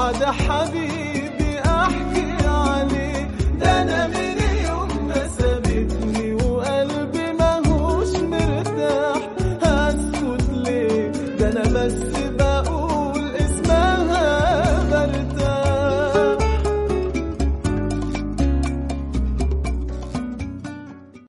بعد حبيبي احكي عليه ده انا من يوم ما سابتني وقلبي ماهوش مرتاح هسكت ليه ده انا بس